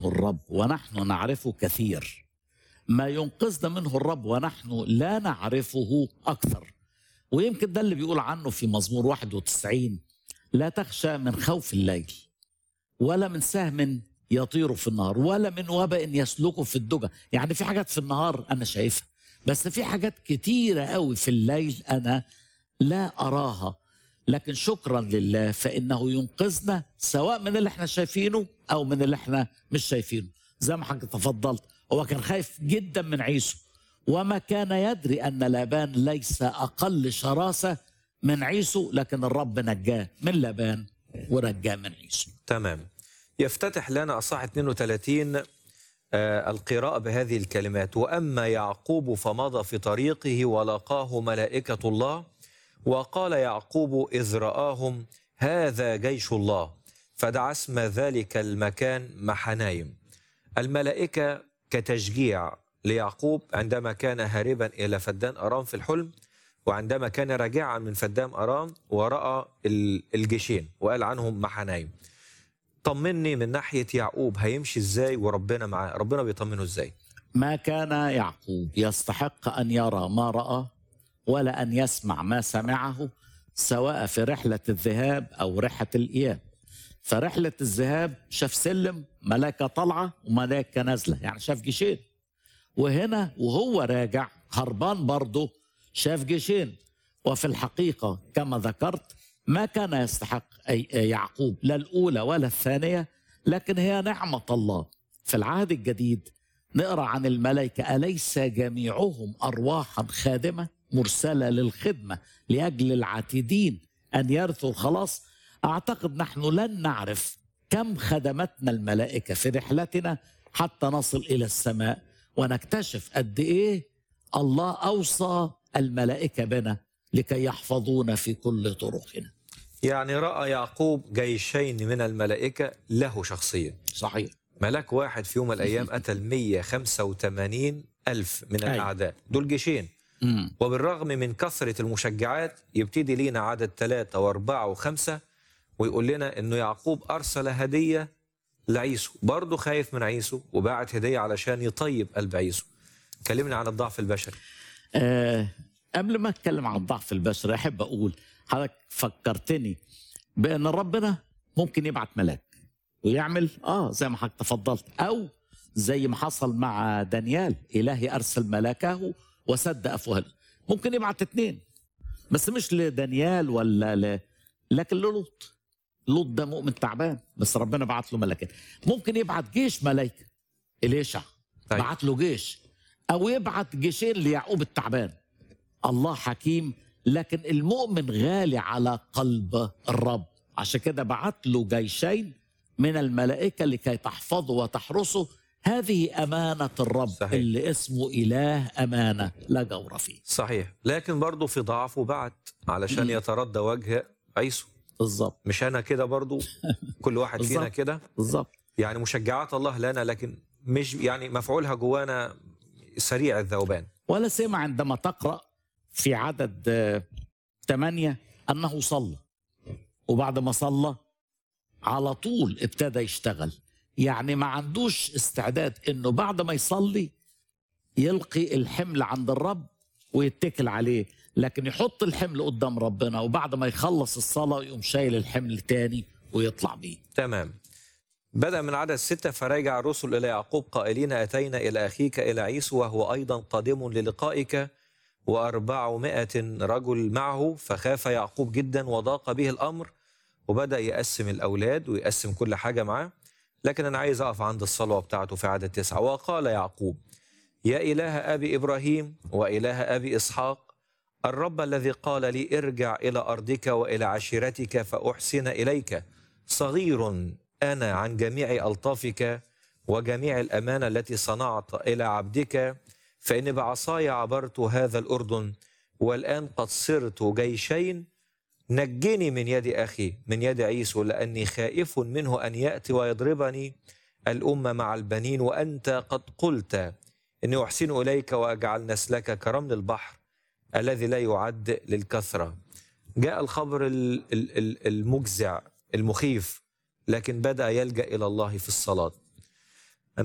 الرب ونحن نعرفه كثير ما ينقذنا منه الرب ونحن لا نعرفه أكثر ويمكن ده اللي بيقول عنه في مزمور 91 لا تخشى من خوف الليل ولا من سهم يطير في النهار ولا من وباء يسلكه في الدجى يعني في حاجات في النهار أنا شايفها بس في حاجات كتيرة قوي في الليل أنا لا أراها لكن شكرا لله فإنه ينقذنا سواء من اللي احنا شايفينه أو من اللي احنا مش شايفينه زي ما حضرتك تفضلت هو كان خايف جدا من عيسو وما كان يدري أن لابان ليس أقل شراسة من عيسو لكن الرب نجاه من لابان ونجاه من عيسو تمام يفتتح لنا أصح 32 آه، القراءة بهذه الكلمات وأما يعقوب فمضى في طريقه ولقاه ملائكة الله وقال يعقوب إذ رآهم هذا جيش الله فدعا اسم ذلك المكان محنايم الملائكة كتشجيع ليعقوب عندما كان هاربا إلى فدان أرام في الحلم وعندما كان راجعا من فدان أرام ورأى ال- الجيشين وقال عنهم محنايم طمني من ناحية يعقوب هيمشي ازاي وربنا معاه ربنا بيطمنه ازاي ما كان يعقوب يستحق أن يرى ما رأى ولا أن يسمع ما سمعه سواء في رحلة الذهاب أو رحلة الإياب فرحلة الذهاب شاف سلم ملاكة طالعة وملاكة نازلة يعني شاف جيشين وهنا وهو راجع هربان برضه شاف جيشين وفي الحقيقة كما ذكرت ما كان يستحق أي يعقوب لا الأولى ولا الثانية لكن هي نعمة الله في العهد الجديد نقرأ عن الملائكة أليس جميعهم أرواحا خادمة مرسلة للخدمة لأجل العاتدين أن يرثوا الخلاص أعتقد نحن لن نعرف كم خدمتنا الملائكة في رحلتنا حتى نصل إلى السماء ونكتشف قد إيه الله أوصى الملائكة بنا لكي يحفظونا في كل طرقنا يعني رأى يعقوب جيشين من الملائكة له شخصيا صحيح ملاك واحد في يوم من الأيام قتل 185 ألف من أيوة. الأعداء دول جيشين مم. وبالرغم من كثرة المشجعات يبتدي لينا عدد ثلاثة وأربعة وخمسة ويقول لنا إنه يعقوب أرسل هدية لعيسو برضه خايف من عيسو وبعت هدية علشان يطيب قلب عيسو كلمنا عن الضعف البشري آه قبل ما اتكلم عن الضعف البشري احب اقول حضرتك فكرتني بان ربنا ممكن يبعت ملاك ويعمل اه زي ما حضرتك تفضلت او زي ما حصل مع دانيال الهي ارسل ملاكه وسد افواه ممكن يبعت اتنين بس مش لدانيال ولا ل... لكن للوط لوط ده مؤمن تعبان بس ربنا بعت له ملاكين ممكن يبعت جيش ملائكه اليشع طيب. بعت له جيش او يبعت جيشين ليعقوب التعبان الله حكيم لكن المؤمن غالي على قلب الرب عشان كده بعت له جيشين من الملائكة لكي تحفظه وتحرسه هذه أمانة الرب صحيح. اللي اسمه إله أمانة لا جور فيه صحيح لكن برضه في ضعفه بعت علشان مم. يتردى وجه عيسو بالظبط مش أنا كده برضه كل واحد فينا بالظبط. كده بالظبط يعني مشجعات الله لنا لكن مش يعني مفعولها جوانا سريع الذوبان ولا سمع عندما تقرأ في عدد آه، ثمانية أنه صلى وبعد ما صلى على طول ابتدى يشتغل يعني ما عندوش استعداد انه بعد ما يصلي يلقي الحمل عند الرب ويتكل عليه لكن يحط الحمل قدام ربنا وبعد ما يخلص الصلاة يقوم شايل الحمل تاني ويطلع بيه تمام بدأ من عدد ستة فرجع الرسل إلى يعقوب قائلين أتينا إلى أخيك إلى عيسو وهو أيضا قادم للقائك وأربعمائة رجل معه فخاف يعقوب جدا وضاق به الأمر وبدأ يقسم الأولاد ويقسم كل حاجة معاه لكن أنا عايز أقف عند الصلوة بتاعته في عدد تسعة وقال يعقوب يا إله أبي إبراهيم وإله أبي إسحاق الرب الذي قال لي ارجع إلى أرضك وإلى عشيرتك فأحسن إليك صغير أنا عن جميع ألطافك وجميع الأمانة التي صنعت إلى عبدك فإن بعصاي عبرت هذا الأردن والآن قد صرت جيشين نجني من يد أخي من يد عيسو لأني خائف منه أن يأتي ويضربني الأمة مع البنين وأنت قد قلت إني أحسن إليك وأجعل نسلك كرمل البحر الذي لا يعد للكثرة جاء الخبر ال- ال- ال- المجزع المخيف لكن بدأ يلجأ إلى الله في الصلاة